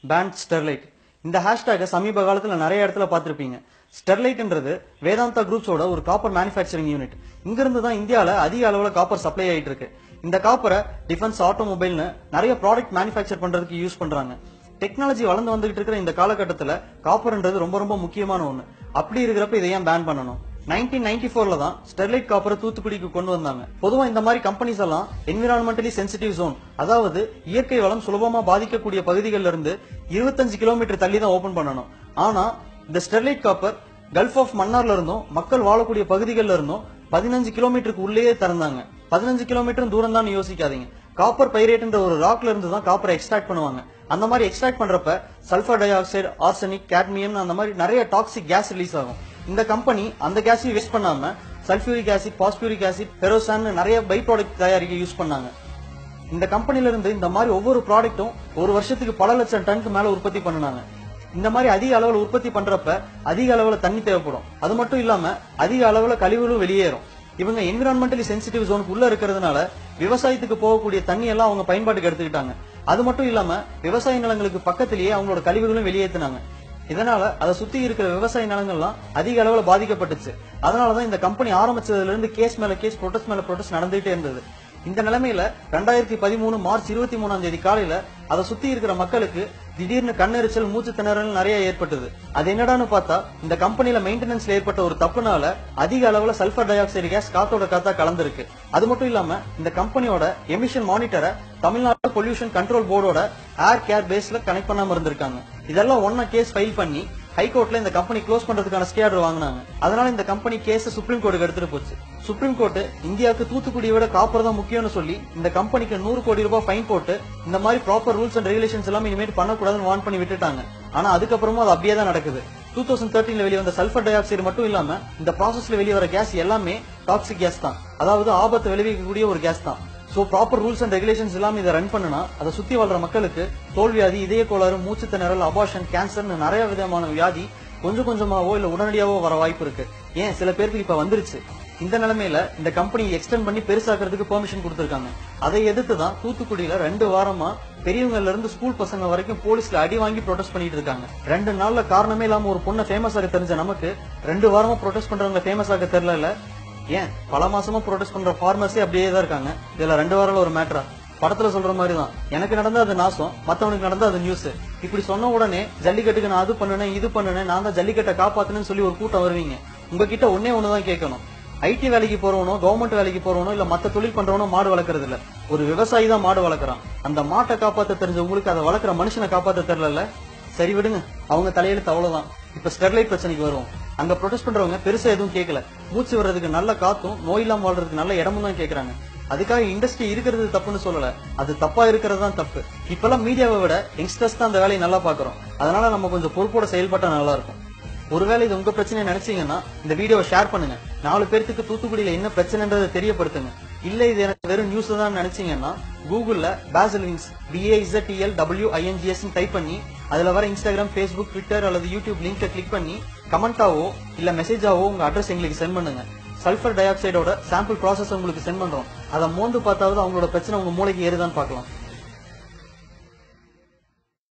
pan Sterlite இந்த ஹேஷ்டேக சமீப காலத்துல நிறைய இடத்துல பார்த்திருப்பீங்க ஸ்டெர்லைட்ன்றது வேதாந்தா குரூப்ஸோட ஒரு காப்பர் மேனுஃபேக்சரிங் யூனிட் இங்க இருந்து தான் இந்தியால அதிக அளவுல காப்பர் சப்ளை ஆயிட்டு இருக்கு இந்த காப்பரை டிஃபென்ஸ் ஆட்டோமொபைல்னு நிறைய ப்ராடக்ட் மேனுஃபேக்சர் பண்றதுக்கு யூஸ் பண்றாங்க டெக்னாலஜி வளர்ந்து வந்துகிட்டு இருக்கிற இந்த காலகட்டத்துல காப்பர்ன்றது ரொம்ப ரொம்ப முக்கியமான ஒண்ணு அப்படி இருக்கிறப்ப இதை ஏன் பேன் பண்ணணும் நைன்டீன் நைன்டி ஃபோர்ல தான் ஸ்டெர்லைட் காப்பரை தூத்துக்குடிக்கு கொண்டு வந்தாங்க பொதுவா இந்த மாதிரி கம்பெனிஸ் எல்லாம் என்விரான்மெண்டலி சென்சிட்டிவ் ஜோன் அதாவது இயற்கை வளம் சுலபமா பாதிக்கக்கூடிய பகுதிகள்ல இருந்து இருபத்தஞ்சு கிலோமீட்டர் தள்ளி தான் ஓபன் பண்ணணும் ஆனா இந்த ஸ்டெர்லைட் காப்பர் கல்ஃப் ஆஃப் மன்னார்ல இருந்தும் மக்கள் வாழக்கூடிய பகுதிகள்ல இருந்தும் பதினஞ்சு கிலோமீட்டருக்கு உள்ளேயே திறந்தாங்க பதினஞ்சு கிலோமீட்டர் தூரம் தான் யோசிக்காதீங்க காப்பர் பைரேட்ன்ற ஒரு ராக்ல இருந்து தான் காப்பரை எக்ஸ்ட்ராக்ட் பண்ணுவாங்க அந்த மாதிரி எக்ஸ்ட்ராக்ட் பண்றப்ப sulphur dioxide arsenic cadmium அந்த மாதிரி நிறைய டாக்ஸிக் கேஸ் ரிலீஸ் ஆகும் இந்த கம்பெனி அந்த கேஸையும் வேஸ்ட் பண்ணாம சல்ஃபியூரிக் ஆசிட் பாஸ்பியூரிக் ஆசிட் பெரோசான் நிறைய பை ப்ராடக்ட் தயாரிக்க யூஸ் பண்ணாங்க இந்த கம்பெனில இருந்து இந்த மாதிரி ஒவ்வொரு ப்ராடக்ட்டும் ஒரு வருஷத்துக்கு பல லட்சம் டன்க்கு மேல உற்பத்தி பண்ணுனாங்க இந்த மாதிரி அதிக அளவுல உற்பத்தி பண்றப்ப அதிக அளவுல தண்ணி தேவைப்படும் அது மட்டும் இல்லாம அதிக அளவுல கழிவுகளும் வெளியேறும் இவங்க என்விரான்மெண்டலி சென்சிட்டிவ் ஜோனுக்கு உள்ள இருக்கிறதுனால விவசாயத்துக்கு போகக்கூடிய தண்ணி எல்லாம் அவங்க பயன்பாட்டுக்கு எடுத்துக்கிட்டாங்க அது மட்டும் இல்லாம விவசாய நிலங்களுக்கு பக்கத்திலேயே அவங்களோட கழிவுகளும் வெளியேற்றினாங்க இதனால அதை சுத்தி இருக்கிற விவசாய நிலங்கள்லாம் அதிக அளவுல பாதிக்கப்பட்டுச்சு அதனாலதான் இந்த கம்பெனி ஆரம்பிச்சதுல இருந்து கேஸ் மேல கேஸ் ப்ரொடெஸ்ட் மேல ப்ரொடெஸ்ட் நடந்துகிட்டே இருந்தது இந்த நிலைமையில ரெண்டாயிரத்தி பதிமூணு மார்ச் இருபத்தி மூணாம் தேதி காலையில அதை சுத்தி இருக்கிற மக்களுக்கு திடீர்னு கண்ணெரிச்சல் மூச்சு திணறல் நிறைய ஏற்பட்டது அது என்னடான்னு பார்த்தா இந்த கம்பெனில மெயின்டெனன்ஸ்ல ஏற்பட்ட ஒரு தப்புனால அதிக அளவுல சல்பர் டை ஆக்சைடு கேஸ் காத்தோட காத்தா கலந்துருக்கு அது மட்டும் இல்லாம இந்த கம்பெனியோட எமிஷன் மானிட்டரை தமிழ்நாடு பொல்யூஷன் கண்ட்ரோல் போர்டோட ஏர் கேர் பேஸ்ல கனெக்ட் பண்ணாம இருந்திருக்காங்க இதெல்லாம் ஒன்னா கேஸ் ஃபைல் பண்ணி ஹைகோர்ட்ல இந்த கம்பெனி க்ளோஸ் பண்றதுக்கான ஸ்டே ஆர்டர் வாங்கினாங்க அதனால இந்த கம்பெனி கேஸ் சுப்ரீம் கோர்ட்டுக்கு எடுத்துட்டு போச்சு சுப்ரீம் கோர்ட் இந்தியாவுக்கு தூத்துக்குடியை விட காப்பர் தான் முக்கியம்னு சொல்லி இந்த கம்பெனிக்கு நூறு கோடி ரூபாய் ஃபைன் போட்டு இந்த மாதிரி ப்ராப்பர் ரூல்ஸ் அண்ட் ரெகுலேஷன்ஸ் எல்லாம் இனிமேல் பண்ணக்கூடாதுன்னு வார்ன் பண்ணி விட்டுட்டாங்க ஆனா அதுக்கப்புறமும் அது அப்படியே தான் நடக்குது டூ தௌசண்ட் தேர்ட்டீன்ல வெளியே வந்த சல்பர் டை ஆக்சைடு மட்டும் இல்லாம இந்த ப்ராசஸ்ல வெளியே வர கேஸ் எல்லாமே டாக்ஸிக் கேஸ் தான் அதாவது ஆபத்து விளைவிக்கக்கூடிய ஒரு கேஸ் தான் so proper rules and regulations எல்லாம் இதை ரன் பண்ணுனா அதை சுத்தி வாழ்ற மக்களுக்கு தோல்வியாதி இதய கோளாறு மூச்சு திணறல் அபார்ஷன் கேன்சர்னு நிறைய விதமான வியாதி கொஞ்சம் கொஞ்சமாவோ இல்ல உடனடியாவோ வர வாய்ப்பு இருக்கு ஏன் சில பேருக்கு இப்ப வந்துருச்சு இந்த நிலைமையில இந்த கம்பெனி எக்ஸ்டெண்ட் பண்ணி பெருசாக்குறதுக்கு பெர்மிஷன் கொடுத்திருக்காங்க அதை எதிர்த்து தான் தூத்துக்குடியில ரெண்டு வாரமா பெரியவங்கல இருந்து ஸ்கூல் பசங்க வரைக்கும் போலீஸ்ல அடி வாங்கி ப்ரொடெஸ்ட் பண்ணிட்டு இருக்காங்க ரெண்டு நாள்ல காரணமே இல்லாம ஒரு பொண்ணை ஃபேமஸ் ஆக தெரிஞ்ச நமக்கு ரெண்டு வாரமா ப்ரொடெஸ்ட் பண்றவங்க ஃபேமஸ் ஆக தெரியல ஏன் பல மாசமா ப்ரொடெஸ்ட் பண்ற ஃபார்மர்ஸே அப்படியே தான் இருக்காங்க இதுல ரெண்டு வாரம் ஒரு மேட்டரா படத்துல சொல்ற மாதிரி தான் எனக்கு நடந்தா அது நாசம் மத்தவனுக்கு நடந்தா அது நியூஸ் இப்படி சொன்ன உடனே ஜல்லிக்கட்டுக்கு நான் அது பண்ணுனேன் இது பண்ணுனேன் நான் தான் ஜல்லிக்கட்டை காப்பாத்துனேன்னு சொல்லி ஒரு கூட்டம் வருவீங்க உங்ககிட்ட ஒன்னே ஒண்ணுதான் கேட்கணும் ஐடி வேலைக்கு போறவனோ கவர்மெண்ட் வேலைக்கு போறவனோ இல்ல மத்த தொழில் பண்றவனோ மாடு வளர்க்கறது இல்ல ஒரு விவசாயி தான் மாடு வளர்க்கறான் அந்த மாட்டை காப்பாத்த தெரிஞ்ச உங்களுக்கு அதை வளர்க்குற மனுஷனை காப்பாத்த தெரியல சரி விடுங்க அவங்க தலையெழுத்து அவ்வளவுதான் இப்ப ஸ்டெர்லைட் பிரச்சனைக்கு வருவோம் அங்க ப்ரொடெஸ்ட் பண்றவங்க பெருசா எதுவும் கேட்கல மூச்சு வர்றதுக்கு நல்ல காத்தும் நோய் இல்லாம வாழ்றதுக்கு நல்ல இடமும் தான் கேக்குறாங்க அதுக்காக இண்டஸ்ட்ரி இருக்கிறது தப்புன்னு சொல்லல அது தப்பா இருக்கிறது தான் தப்பு இப்பெல்லாம் மீடியாவை விட யங்ஸ்டர்ஸ் தான் அந்த வேலையை நல்லா பாக்குறோம் அதனால நம்ம கொஞ்சம் பொறுப்போட செயல்பட்டா நல்லா இருக்கும் ஒருவேளை இது உங்க பிரச்சனை நினைச்சீங்கன்னா இந்த வீடியோவை ஷேர் பண்ணுங்க நாலு பேர்த்துக்கு தூத்துக்குடியில என்ன பிரச்சனைன்றதை தெரியப்படுத்துங்க இல்ல இது எனக்கு வெறும் நியூஸ் தான் நினைச்சீங்கன்னா கூகுள்ல Basel wings B A Z E L W I N G S type பண்ணி அதுல வர இன்ஸ்டாகிராம் ஃபேஸ்புக் ட்விட்டர் அல்லது யூடியூப் லிங்கை கிளிக் பண்ணி கமெண்டாவோ இல்ல மெசேஜாவோ உங்க அட்ரஸ் எங்களுக்கு சென்ட் பண்ணுங்க சல்பர் டை ஆக்சைடோட சாம்பிள் ப்ராசஸ் உங்களுக்கு சென்ட் பண்றோம் அதை மோந்து பார்த்தாவது அவங்களோட பிரச்சனை உங்க மூளைக்கு ஏறுதான்னு பார்க்கலாம்